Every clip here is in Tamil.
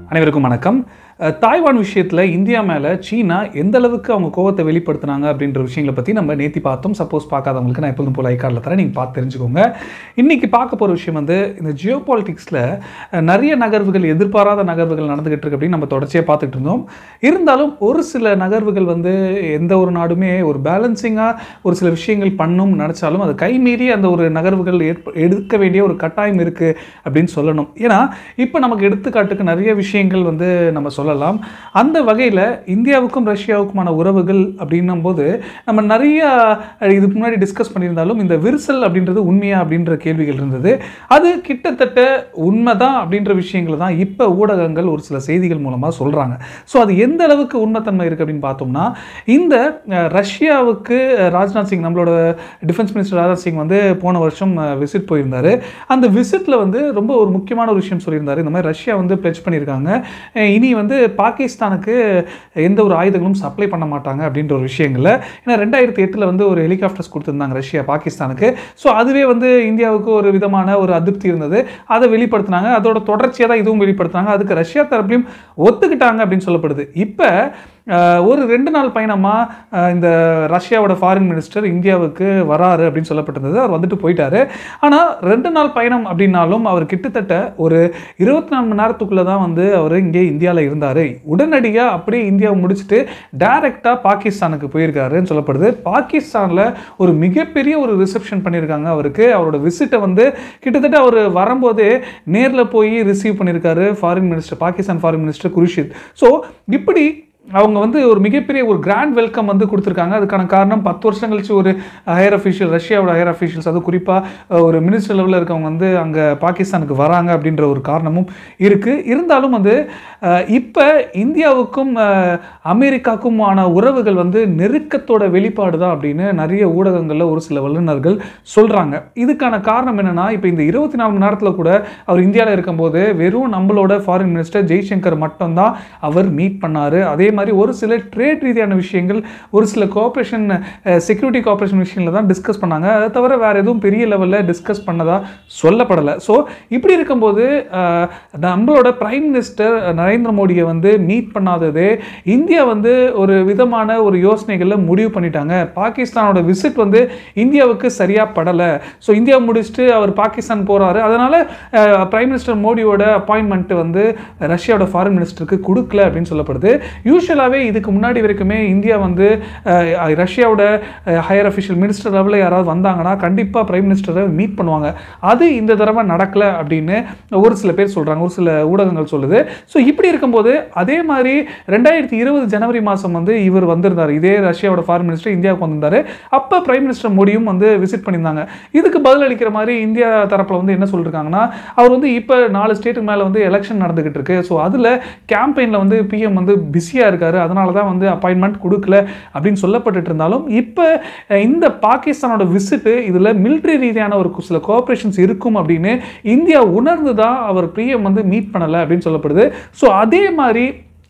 அனைவருக்கும் வணக்கம் அஹ், தாய்வான் விஷயத்தில் இந்தியா மேலே சீனா எந்த அளவுக்கு அவங்க கோவத்தை வெளிப்படுத்துனாங்க அப்படின்ற விஷயங்களை பற்றி நம்ம நேத்தி பார்த்தோம் சப்போஸ் பார்க்காதவங்களுக்கு நான் எப்போதும் போல் ஐக்கார்டில் தரேன் நீங்கள் பார்த்து தெரிஞ்சுக்கோங்க இன்னைக்கு பார்க்க போகிற விஷயம் வந்து இந்த ஜியோ பாலிட்டிக்ஸில் நிறைய நகர்வுகள் எதிர்பாராத நகர்வுகள் நடந்துகிட்டு இருக்கு அப்படின்னு நம்ம தொடர்ச்சியாக பார்த்துட்டு இருந்தோம் இருந்தாலும் ஒரு சில நகர்வுகள் வந்து எந்த ஒரு நாடுமே ஒரு பேலன்சிங்காக ஒரு சில விஷயங்கள் பண்ணும் நினச்சாலும் அது கைமீறி அந்த ஒரு நகர்வுகள் ஏற்ப எடுக்க வேண்டிய ஒரு கட்டாயம் இருக்குது அப்படின்னு சொல்லணும் ஏன்னா இப்போ நமக்கு எடுத்துக்காட்டுக்கு நிறைய விஷயங்கள் வந்து நம்ம சொல்லலாம் அந்த வகையில் இந்தியாவுக்கும் ரஷ்யாவுக்குமான உறவுகள் அப்படின்னும் போது நம்ம நிறைய அஹ், இதுக்கு முன்னாடி டிஸ்கஸ் பண்ணியிருந்தாலும் இந்த விரிசல் அப்படின்றது உண்மையா அப்படின்ற கேள்விகள் இருந்தது அது கிட்டத்தட்ட உண்மைதான் அப்படின்ற விஷயங்களை தான் இப்போ ஊடகங்கள் ஒரு சில செய்திகள் மூலமாக சொல்கிறாங்க ஸோ அது எந்த அளவுக்கு உண்மைத்தன்மை இருக்குது அப்படின்னு பார்த்தோம்னா இந்த அஹ், ரஷ்யாவுக்கு அஹ், ராஜ்நாத் சிங் நம்மளோட டிஃபென்ஸ் மினிஸ்டர் ராஜ்நாத் சிங் வந்து போன வருஷம் விசிட் போயிருந்தாரு அந்த விசிட்டில் வந்து ரொம்ப ஒரு முக்கியமான ஒரு விஷயம் சொல்லியிருந்தாரு இந்த மாதிரி ரஷ்யா வந்து பிளெச் பண்ணியிருக்காங்க அஹ், இனி வந்து பாகிஸ்தானுக்கு எந்த ஒரு ஆயுதங்களும் சப்ளை பண்ண மாட்டாங்க அப்படின்ற ஒரு விஷயங்கள்ல ஏன்னா ரெண்டாயிரத்தி எட்டில் வந்து ஒரு ஹெலிகாப்டர்ஸ் கொடுத்துருந்தாங்க ரஷ்யா பாகிஸ்தானுக்கு ஸோ அதுவே வந்து இந்தியாவுக்கு ஒரு விதமான ஒரு அதிருப்தி இருந்தது அதை வெளிப்படுத்தினாங்க அதோட தொடர்ச்சியாக தான் இதுவும் வெளிப்படுத்தினாங்க அதுக்கு ரஷ்யா தரப்புலையும் ஒத்துக்கிட்டாங்க அப்படின்னு சொல்லப்படுது இப்போ அஹ், ஒரு ரெண்டு நாள் பயணமாக இந்த ரஷ்யாவோட ஃபாரின் மினிஸ்டர் இந்தியாவுக்கு வராரு அப்படின்னு சொல்லப்பட்டிருந்தது அவர் வந்துட்டு போயிட்டாரு ஆனால் ரெண்டு நாள் பயணம் அப்படின்னாலும் அவர் கிட்டத்தட்ட ஒரு இருபத்தி நாலு மணி நேரத்துக்குள்ளே தான் வந்து அவர் இங்கே இந்தியாவில் இருந்தார் உடனடியாக அப்படியே இந்தியாவை முடிச்சுட்டு டைரெக்டாக பாகிஸ்தானுக்கு போயிருக்காருன்னு சொல்லப்படுது பாகிஸ்தானில் ஒரு மிகப்பெரிய ஒரு ரிசப்ஷன் பண்ணியிருக்காங்க அவருக்கு அவரோட விசிட்டை வந்து கிட்டத்தட்ட அவர் வரும்போதே நேரில் போய் ரிசீவ் பண்ணியிருக்காரு foreign minister Pakistan foreign minister Khurshid so இப்படி அவங்க வந்து ஒரு மிகப்பெரிய ஒரு கிராண்ட் வெல்கம் வந்து கொடுத்துருக்காங்க அதுக்கான காரணம் பத்து வருஷம் கழிச்சு ஒரு ஹையர் அஃபீஷியல் ரஷ்யாவோட ஹையர் அஃபீஷியல்ஸ் அது குறிப்பாக ஒரு மினிஸ்டர் லெவலில் இருக்கவங்க வந்து அங்கே பாகிஸ்தானுக்கு வராங்க அப்படின்ற ஒரு காரணமும் இருக்குது இருந்தாலும் வந்து இப்போ இந்தியாவுக்கும் அஹ், அமெரிக்காவுக்குமான உறவுகள் வந்து நெருக்கத்தோட வெளிப்பாடு தான் அப்படின்னு நிறைய ஊடகங்களில் ஒரு சில வல்லுநர்கள் சொல்கிறாங்க இதுக்கான காரணம் என்னன்னா இப்போ இந்த இருபத்தி நாலு மணி நேரத்தில் கூட அவர் இந்தியாவில் இருக்கும்போது வெறும் நம்மளோட ஃபாரின் மினிஸ்டர் ஜெய்சங்கர் மட்டும்தான் அவர் மீட் பண்ணார் அதே மாதிரி ஒரு சில ட்ரேட் ரீதியான விஷயங்கள் ஒரு சில கோஆப்ரேஷன் செக்யூரிட்டி கோஆப்ரேஷன் விஷயங்களை தான் டிஸ்கஸ் பண்ணாங்க அதை தவிர வேறு எதுவும் பெரிய லெவலில் டிஸ்கஸ் பண்ணதா சொல்லப்படலை ஸோ இப்படி இருக்கும்போது அஹ், நம்மளோட பிரைம் மினிஸ்டர் நரேந்திர மோடியை வந்து மீட் பண்ணாததே இந்தியா வந்து ஒரு விதமான ஒரு யோசனைகளில் முடிவு பண்ணிட்டாங்க பாகிஸ்தானோட விசிட் வந்து இந்தியாவுக்கு சரியாக படலை ஸோ இந்தியா முடிச்சுட்டு அவர் பாகிஸ்தான் போகிறாரு அதனால் பிரைம் மினிஸ்டர் மோடியோட அப்பாயின்மெண்ட் வந்து ரஷ்யாவோட ஃபாரின் மினிஸ்டருக்கு கொடுக்கல அப்படின்னு சொல்லப்படுது யூஸ்வலாகவே இதுக்கு முன்னாடி வரைக்குமே இந்தியா வந்து அஹ், ரஷ்யாவோட ஹையர் அஃபிஷியல் மினிஸ்டர் லெவலில் யாராவது வந்தாங்கன்னா கண்டிப்பாக பிரைம் மினிஸ்டரை மீட் பண்ணுவாங்க அது இந்த தடவை நடக்கலை அப்படின்னு ஒரு சில பேர் சொல்கிறாங்க ஒரு சில ஊடகங்கள் சொல்லுது ஸோ இப்படி இருக்கும்போது அதே மாதிரி ரெண்டாயிரத்தி இருபது ஜனவரி மாதம் வந்து இவர் வந்திருந்தார் இதே ரஷ்யாவோட ஃபாரின் மினிஸ்டர் இந்தியாவுக்கு வந்திருந்தாரு அப்போ பிரைம் மினிஸ்டர் மோடியும் வந்து விசிட் பண்ணியிருந்தாங்க இதுக்கு பதில் அளிக்கிற மாதிரி இந்தியா தரப்பில் வந்து என்ன சொல்லியிருக்காங்கன்னா அவர் வந்து இப்போ நாலு ஸ்டேட்டுக்கு மேலே வந்து எலெக்ஷன் நடந்துகிட்டு இருக்கு ஸோ அதில் கேம்பெயினில் வந்து பிஎம் வந்து பிஸியாக இருக்காரு அதனால தான் வந்து அப்பாயின்மெண்ட் கொடுக்கல அப்படின்னு சொல்லப்பட்டுட்டு இருந்தாலும் இப்போ அஹ், இந்த பாகிஸ்தானோட விசிட்டு இதில் military ரீதியான ஒரு சில கோஆப்ரேஷன்ஸ் இருக்கும் அப்படின்னு இந்தியா உணர்ந்து தான் அவர் பிஎம் வந்து மீட் பண்ணலை அப்படின்னு சொல்லப்படுது ஸோ அதே மாதிரி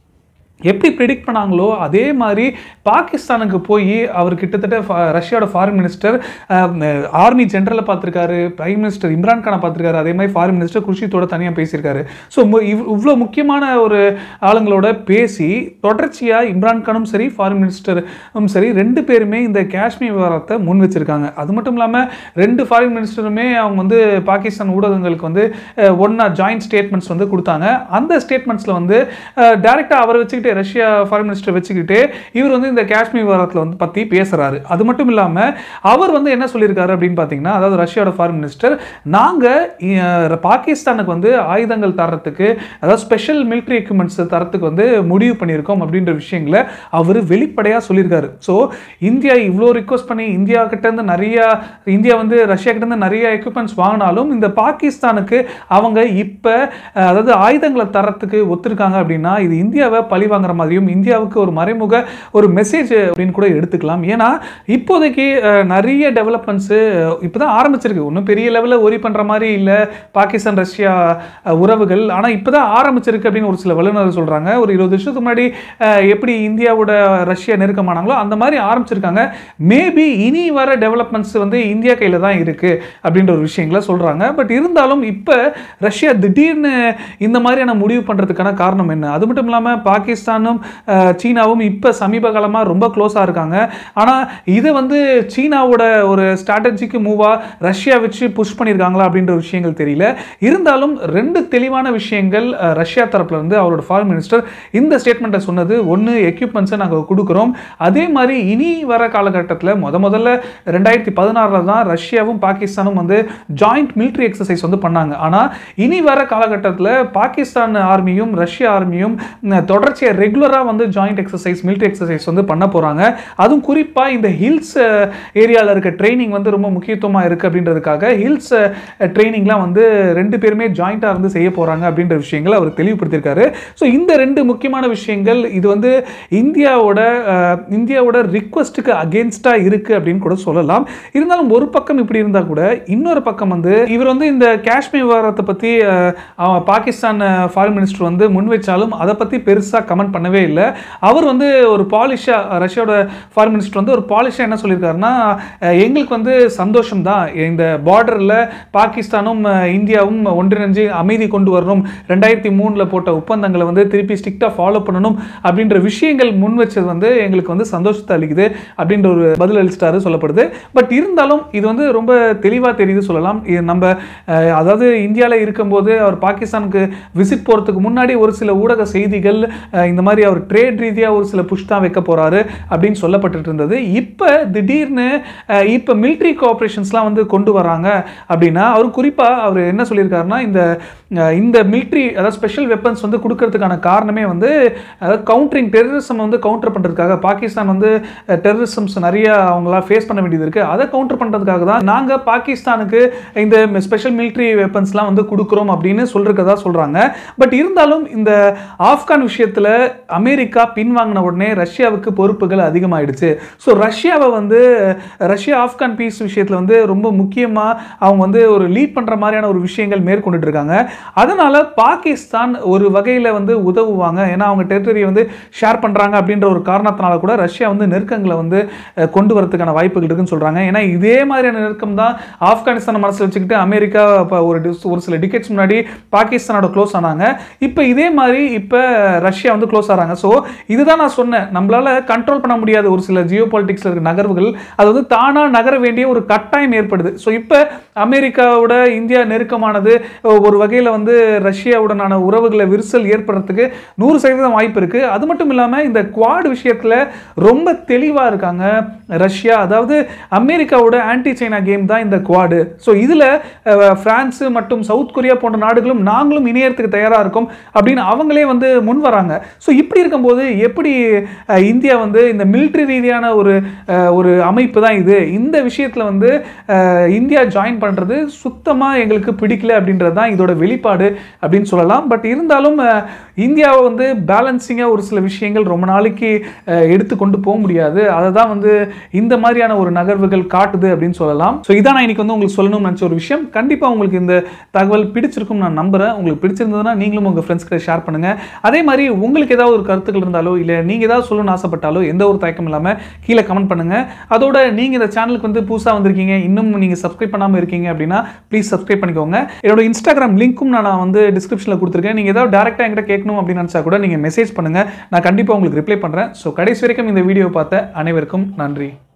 எப்படி ப்ரிடிக்ட் பண்ணாங்களோ அதே மாதிரி பாகிஸ்தானுக்கு போய் அவர் கிட்டத்தட்ட ஃபா- ரஷ்யாவோட ஃபாரின் மினிஸ்டர் ஆர்மி ஜென்ரலை பார்த்துருக்காரு பிரைம் மினிஸ்டர் இம்ரான் கானை பார்த்துருக்காரு அதே மாதிரி ஃபாரின் மினிஸ்டர் குர்ஷித்தோட தனியாக பேசியிருக்காரு ஸோ இவ்வளோ முக்கியமான ஒரு ஆளுங்களோட பேசி தொடர்ச்சியாக இம்ரான் கானும் சரி ஃபாரின் மினிஸ்டரும் சரி ரெண்டு பேருமே இந்த காஷ்மீர் விவகாரத்தை முன் வச்சிருக்காங்க அது மட்டும் இல்லாமல் ரெண்டு ஃபாரின் மினிஸ்டருமே அவங்க வந்து பாகிஸ்தான் ஊடகங்களுக்கு வந்து ஒன்றா ஜாயிண்ட் ஸ்டேட்மெண்ட்ஸ் வந்து கொடுத்தாங்க அந்த ஸ்டேட்மெண்ட்ஸில் வந்து டைரெக்டாக அவரை வச்சுக்கிட்டு ரஷ்யா ஃபாரின் மினிஸ்டர் வச்சுக்கிட்டு இவர் வந்து இந்த காஷ்மீர் விவகாரத்தில் வந்து பற்றி பேசுகிறாரு அது மட்டும் இல்லாமல் அவர் வந்து என்ன சொல்லியிருக்காரு அப்படின்னு பார்த்தீங்கன்னா அதாவது ரஷ்யாவோட ஃபாரின் மினிஸ்டர் நாங்கள் பாகிஸ்தானுக்கு வந்து ஆயுதங்கள் தரத்துக்கு அதாவது ஸ்பெஷல் மிலிட்ரி எக்யூப்மெண்ட்ஸ் தரத்துக்கு வந்து முடிவு பண்ணியிருக்கோம் அப்படின்ற விஷயங்களை அவர் வெளிப்படையாக சொல்லியிருக்காரு ஸோ இந்தியா இவ்வளோ ரிக்வஸ்ட் பண்ணி இந்தியா கிட்டேருந்து நிறைய இந்தியா வந்து ரஷ்யா கிட்டேருந்து நிறைய எக்யூப்மெண்ட்ஸ் வாங்கினாலும் இந்த பாகிஸ்தானுக்கு அவங்க இப்போ அதாவது ஆயுதங்களை தரத்துக்கு ஒத்துருக்காங்க அப்படின்னா இது இந்தியாவை பழி வாங்குற மாதிரியும் இந்தியாவுக்கு ஒரு மறைமுக ஒரு மெசேஜ் அப்படின்னு கூட எடுத்துக்கலாம் ஏன்னா இப்போதைக்கு அஹ், நிறைய டெவலப்மெண்ட்ஸு இப்போ தான் ஆரம்பிச்சிருக்கு ஒன்றும் பெரிய லெவலில் ஒரி பண்ணுற மாதிரி இல்லை பாகிஸ்தான் ரஷ்யா அஹ், உறவுகள் ஆனால் இப்போ தான் ஆரம்பிச்சிருக்கு அப்படின்னு ஒரு சில வல்லுநர்கள் சொல்கிறாங்க ஒரு இருபது வருஷத்துக்கு முன்னாடி அஹ், எப்படி இந்தியாவோட ரஷ்யா நெருக்கமானாங்களோ அந்த மாதிரி ஆரம்பிச்சிருக்காங்க மேபி இனி வர டெவலப்மெண்ட்ஸ் வந்து இந்தியா கையில் தான் இருக்குது அப்படின்ற ஒரு விஷயங்களை சொல்கிறாங்க பட் இருந்தாலும் இப்போ ரஷ்யா திடீர்னு இந்த மாதிரியான முடிவு பண்ணுறதுக்கான காரணம் என்ன அது மட்டும் இல்லாமல் பாகிஸ்தானும் அஹ், சீனாவும் இப்போ சமீப காலமாக ரொம்ப க்ளோஸாக இருக்காங்க ஆனால் இதை வந்து சீனாவோட ஒரு ஸ்ட்ராட்டஜிக்கு மூவாக ரஷ்யா வச்சு புஷ் பண்ணியிருக்காங்களா அப்படின்ற விஷயங்கள் தெரியல இருந்தாலும் ரெண்டு தெளிவான விஷயங்கள் அஹ், ரஷ்யா தரப்புல இருந்து அவரோட ஃபாரின் மினிஸ்டர் இந்த ஸ்டேட்மெண்ட்டை சொன்னது ஒன்று எக்யூப்மெண்ட்ஸை நாங்கள் கொடுக்குறோம் அதே மாதிரி இனி வர காலகட்டத்தில் முத முதல்ல ரெண்டாயிரத்தி பதினாறில் தான் ரஷ்யாவும் பாகிஸ்தானும் வந்து ஜாயிண்ட் military எக்ஸசைஸ் வந்து பண்ணாங்க ஆனால் இனி வர காலகட்டத்தில் பாகிஸ்தான் ஆர்மியும் ரஷ்யா ஆர்மியும் தொடர்ச்சியாக ரெகுலராக வந்து ஜாயிண்ட் எக்ஸசைஸ் military எக்ஸசைஸ் வந்து பண்ண போகிறாங்க அதுவும் குறிப்பாக இந்த ஹில்ஸ் ஏரியாவில் இருக்க ட்ரைனிங் வந்து ரொம்ப முக்கியத்துவமாக இருக்குது அப்படின்றதுக்காக ஹில்ஸ் ட்ரைனிங்லாம் வந்து ரெண்டு பேருமே ஜாயிண்ட்டாக இருந்து செய்ய போகிறாங்க அப்படின்ற விஷயங்களை அவர் தெளிவுபடுத்தியிருக்காரு ஸோ இந்த ரெண்டு முக்கியமான விஷயங்கள் இது வந்து இந்தியாவோட அஹ், இந்தியாவோட ரிக்வஸ்ட்டுக்கு அகேன்ஸ்டாக இருக்குது அப்படின்னு கூட சொல்லலாம் இருந்தாலும் ஒரு பக்கம் இப்படி இருந்தால் கூட இன்னொரு பக்கம் வந்து இவர் வந்து இந்த காஷ்மீர் விவகாரத்தை பற்றி பாகிஸ்தான் ஃபாரின் மினிஸ்டர் வந்து முன் வச்சாலும் அதை பற்றி பெருசாக கமெண்ட் பண்ணவே இல்லை அவர் வந்து ஒரு பாலிஷாக ரஷ்யாவோட ஃபாரின் மினிஸ்டர் வந்து ஒரு பாலிஷாக என்ன சொல்லியிருக்காருன்னா அஹ், எங்களுக்கு வந்து சந்தோஷம் தான் இந்த பார்டரில் பாகிஸ்தானும் அஹ், இந்தியாவும் ஒன்றிணைஞ்சு அமைதி கொண்டு வரணும் ரெண்டாயிரத்தி மூணில் போட்ட ஒப்பந்தங்களை வந்து திருப்பி ஸ்ட்ரிக்டாக ஃபாலோ பண்ணணும் அப்படின்ற விஷயங்கள் முன் வச்சது வந்து எங்களுக்கு வந்து சந்தோஷத்தை அளிக்குது அப்படின்ற ஒரு பதில் அளிச்சிட்டாரு சொல்லப்படுது பட் இருந்தாலும் இது வந்து ரொம்ப தெளிவாக தெரியுது சொல்லலாம் இது நம்ம அஹ், அதாவது இந்தியாவில் இருக்கும்போது அவர் பாகிஸ்தானுக்கு விசிட் போகிறதுக்கு முன்னாடி ஒரு சில ஊடக செய்திகள் அஹ், இந்த மாதிரி அவர் ட்ரேட் ரீதியாக ஒரு சில புஷ் தான் வைக்க போகிறாரு அப்படின்னு சொல்லப்பட்டுட்டு இருந்தது இப்போ திடீர்னு அஹ், இப்போ மிலிட்ரி கோஆப்ரேஷன்ஸ்லாம் வந்து கொண்டு வராங்க அப்படின்னா அவர் குறிப்பாக அவர் என்ன சொல்லியிருக்காருன்னா இந்த அஹ், இந்த மிலிட்ரி அதாவது ஸ்பெஷல் வெப்பன்ஸ் வந்து கொடுக்கறதுக்கான காரணமே வந்து அதாவது கவுண்டரிங் டெரரிசம் வந்து கவுண்டர் பண்ணுறதுக்காக பாகிஸ்தான் வந்து டெரரிசம்ஸ் நிறைய அவங்களா ஃபேஸ் பண்ண வேண்டியது இருக்குது அதை கவுண்டர் பண்ணுறதுக்காக தான் நாங்கள் பாகிஸ்தானுக்கு இந்த ஸ்பெஷல் மிலிட்ரி வெப்பன்ஸ்லாம் வந்து கொடுக்குறோம் அப்படின்னு சொல்கிறதா சொல்கிறாங்க பட் இருந்தாலும் இந்த ஆப்கான் விஷயத்தில் அமெரிக்கா பின்வாங்கின உடனே ரஷ்யாவுக்கு பொறுப்புகள் அதிகமாயிடுச்சு ஸோ ரஷ்யாவை வந்து ரஷ்யா ஆப்கான் பீஸ் விஷயத்தில் வந்து ரொம்ப முக்கியமாக அவங்க வந்து ஒரு லீட் பண்ணுற மாதிரியான ஒரு விஷயங்கள் மேற்கொண்டுட்டு இருக்காங்க அதனால் பாகிஸ்தான் ஒரு வகையில் வந்து உதவுவாங்க ஏன்னா அவங்க டெரிட்டரியை வந்து ஷேர் பண்ணுறாங்க அப்படின்ற ஒரு காரணத்தினால கூட ரஷ்யா வந்து நெருக்கங்களை வந்து அஹ், கொண்டு வரதுக்கான வாய்ப்புகள் இருக்குன்னு சொல்கிறாங்க ஏன்னா இதே மாதிரியான நெருக்கம் தான் ஆப்கானிஸ்தானை மனசில் வச்சுக்கிட்டு அமெரிக்கா இப்போ ஒரு dis- ஒரு சில டிக்கெட்ஸ் முன்னாடி பாகிஸ்தானோட க்ளோஸ் ஆனாங்க இப்போ இதே மாதிரி இப்போ ரஷ்யா வந்து க்ளோஸ் ஆகிறாங்க ஸோ இதுதான் நான் சொன்னேன் நம்மளால கண்ட்ரோல் பண்ண முடியாத ஒரு சில ஜியோ பாலிட்டிக்ஸில் இருக்க நகர்வுகள் அது வந்து தானாக நகர வேண்டிய ஒரு கட்டாயம் ஏற்படுது ஸோ இப்போ அமெரிக்காவோட இந்தியா நெருக்கமானது ஒரு வகையில் வந்து ரஷ்யாவுடனான உறவுகளை விரிசல் ஏற்படுறதுக்கு நூறு சதவீதம் வாய்ப்பு இருக்குது அது மட்டும் இல்லாமல் இந்த குவாட் விஷயத்தில் ரொம்ப தெளிவாக இருக்காங்க ரஷ்யா அதாவது அமெரிக்காவோட ஆன்டி சைனா கேம் தான் இந்த குவாடு ஸோ இதில் பிரான்ஸ் மற்றும் சவுத் கொரியா போன்ற நாடுகளும் நாங்களும் இணையறதுக்கு தயாராக இருக்கோம் அப்படின்னு அவங்களே வந்து முன் வராங்க ஸோ இப்படி இருக்கும்போது எப்படி அஹ், இந்தியா வந்து இந்த மிலிட்ரி ரீதியான ஒரு அஹ், ஒரு அமைப்பு தான் இது இந்த விஷயத்தில் வந்து அஹ், இந்தியா ஜாயின் பண்ணுறது சுத்தமாக எங்களுக்கு பிடிக்கல அப்படின்றது தான் இதோட வெளிப்பாடு அப்படின்னு சொல்லலாம் பட் இருந்தாலும் அஹ், இந்தியாவை வந்து பேலன்சிங்காக ஒரு சில விஷயங்கள் ரொம்ப நாளைக்கு அஹ், எடுத்து கொண்டு போக முடியாது அதை தான் வந்து இந்த மாதிரியான ஒரு நகர்வுகள் காட்டுது அப்படின்னு சொல்லலாம் ஸோ இதான் நான் இன்னைக்கு வந்து உங்களுக்கு சொல்லணும்னு நினச்ச ஒரு விஷயம் கண்டிப்பாக உங்களுக்கு இந்த தகவல் பிடிச்சிருக்கும் நான் நம்புறேன் உங்களுக்கு பிடிச்சிருந்ததுன்னா நீங்களும் உங்கள் ஃப்ரெண்ட்ஸ் கிட்ட ஷேர் பண்ணுங்க அதே மாதிரி உங்களுக்கு ஏதாவது ஒரு கருத்துக்கள் இருந்தாலோ இல்லை நீங்கள் ஏதாவது சொல்லணும்னு ஆசைப்பட்டாலோ எந்த ஒரு தயக்கம் இல்லாமல் கீழே கமெண்ட் பண்ணுங்க அதோட நீங்கள் இந்த சேனலுக்கு வந்து புதுசாக வந்திருக்கீங்க இன்னும் நீங்கள் சப்ஸ்கிரைப் பண்ணாமல் இருக்கீங்க அப்படின்னா ப்ளீஸ் சப்ஸ்கிரைப் பண்ணிக்கோங்க என்னோட இன்ஸ்டாகிராம் லிங்க்கும் நான் நான் வந்து டிஸ்கிரிப்ஷனில் கொடுத்துருக்கேன் நீங்கள் ஏதாவது டேரெக்டாக என்கிட்ட கேட்கணும் அப்படின்னு நினச்சா கூட நீங்கள் மெசேஜ் பண்ணுங்க நான் கண்டிப்பாக உங்களுக்கு ரிப்ளை பண்ணுறேன் ஸோ கடைசி வரைக்கும் இந்த வீடியோ பார்த்த அனைவருக்கும் நன்றி